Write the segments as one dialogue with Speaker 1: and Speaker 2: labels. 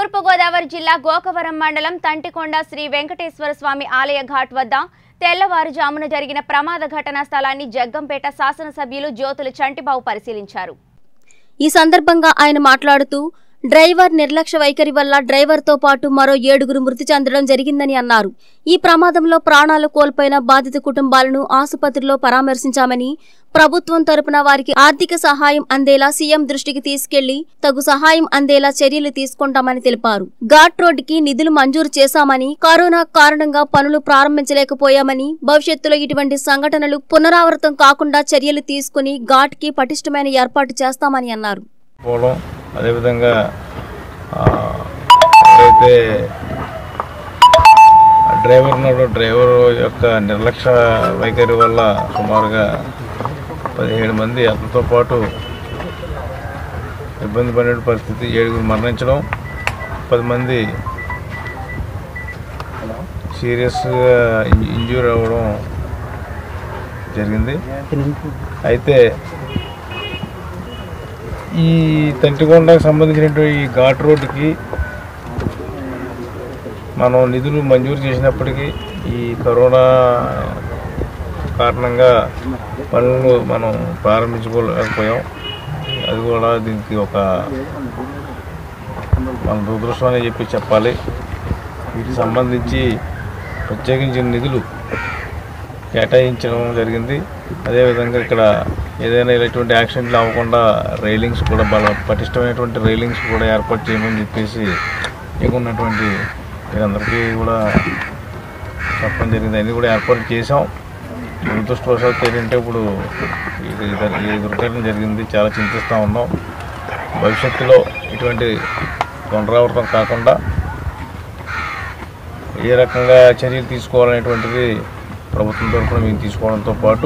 Speaker 1: తూర్పుగోదావరి జిల్లా గోకవరం మండలం తంటికొండ శ్రీ వెంకటేశ్వర స్వామి ఆలయ ఘాట్ వద్ద తెల్లవారుజామున జరిగిన ప్రమాద ఘటనా స్థలాన్ని జగ్గంపేట శాసనసభ్యులు జ్యోతుల చంటిబాబు పరిశీలించారు
Speaker 2: ఈ సందర్భంగా ఆయన మాట్లాడుతూ డ్రైవర్ నిర్లక్ష్య వైఖరి వల్ల డ్రైవర్తో పాటు మరో ఏడుగురు మృతి చెందడం జరిగిందని అన్నారు ఈ ప్రమాదంలో ప్రాణాలు కోల్పోయిన బాధిత కుటుంబాలను ఆసుపత్రిలో పరామర్శించామని ప్రభుత్వం తరపున వారికి ఆర్థిక సహాయం అందేలా సీఎం దృష్టికి తీసుకెళ్లి తగు సహాయం అందేలా చర్యలు తీసుకుంటామని తెలిపారు ఘాట్ రోడ్డుకి నిధులు మంజూరు చేశామని కరోనా కారణంగా పనులు ప్రారంభించలేకపోయామని భవిష్యత్తులో ఇటువంటి సంఘటనలు పునరావృతం కాకుండా చర్యలు తీసుకుని ఘాట్ కి పటిష్టమైన ఏర్పాటు చేస్తామని అన్నారు
Speaker 3: పోవడం అదేవిధంగా ఆ, అయితే డ్రైవర్ ఉన్నాడు డ్రైవర్ యొక్క నిర్లక్ష్య వైఖరి వల్ల సుమారుగా పదిహేడు మంది అతనితో పాటు ఇబ్బంది పడిన పరిస్థితి ఏడుగురు మరణించడం పది మంది సీరియస్గా ఇంజ్యూర్ అవ్వడం జరిగింది అయితే ఈ తంటికొండకు సంబంధించినటువంటి ఈ ఘాట్ రోడ్డుకి మనం నిధులు మంజూరు చేసినప్పటికీ ఈ కరోనా కారణంగా పనులు మనం ప్రారంభించుకోలేకపోయాం అది కూడా దీనికి ఒక మన దురదృష్టం అని చెప్పి చెప్పాలి వీటికి సంబంధించి ప్రత్యేకించిన నిధులు కేటాయించడం జరిగింది అదేవిధంగా ఇక్కడ ఏదైనా ఇలాంటి యాక్సిడెంట్లు అవ్వకుండా రైలింగ్స్ కూడా బల పటిష్టమైనటువంటి రైలింగ్స్ కూడా ఏర్పాటు చేయమని చెప్పేసి ఇంకా ఉన్నటువంటి వీరందరికీ కూడా చెప్పడం జరిగింది అన్నీ కూడా ఏర్పాటు చేసాం దురదృష్టవశాత్తు ఏంటంటే ఇప్పుడు ఇది ఇది- ఈ దుర్ఘటన జరిగింది చాలా చింతిస్తూ ఉన్నాం భవిష్యత్తులో ఇటువంటి పునరావృతం కాకుండా ఏ రకంగా చర్యలు తీసుకోవాలనేటువంటిది ప్రభుత్వం తరఫున మేము తీసుకోవడంతో పాటు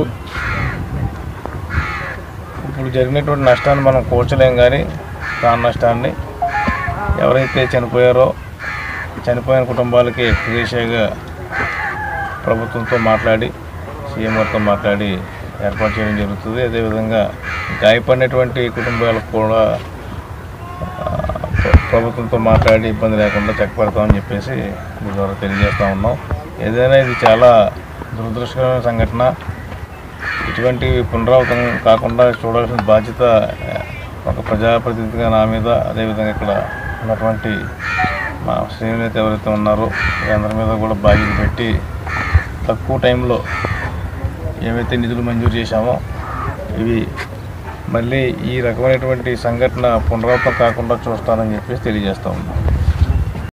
Speaker 3: ఇప్పుడు జరిగినటువంటి నష్టాన్ని మనం కూర్చలేం కానీ దాని నష్టాన్ని ఎవరైతే చనిపోయారో చనిపోయిన కుటుంబాలకి ఎక్స్గ్రేషియాగా ప్రభుత్వంతో మాట్లాడి సీఎం గారితో మాట్లాడి ఏర్పాటు చేయడం జరుగుతుంది అదేవిధంగా గాయపడినటువంటి కుటుంబాలకు కూడా ఆ, ప్ర- ప్రభుత్వంతో మాట్లాడి ఇబ్బంది లేకుండా చెక్కపెడతామని చెప్పేసి మీ ద్వారా తెలియజేస్తూ ఉన్నాం ఏదైనా ఇది చాలా దురదృష్టకరమైన సంఘటన ఇటువంటి పునరావృతం కాకుండా చూడాల్సిన బాధ్యత ఆ, ఒక ప్రజాప్రతినిధిగా నా మీద అదేవిధంగా ఇక్కడ ఉన్నటువంటి మా శ్రేణులైత ఎవరైతే ఉన్నారో వీరందరి మీద కూడా బాధ్యత పెట్టి తక్కువ టైంలో ఏవైతే నిధులు మంజూరు చేశామో ఇవి మళ్ళీ ఈ రకమైనటువంటి సంఘటన పునరావృతం కాకుండా చూస్తానని చెప్పేసి తెలియజేస్తా ఉన్నాం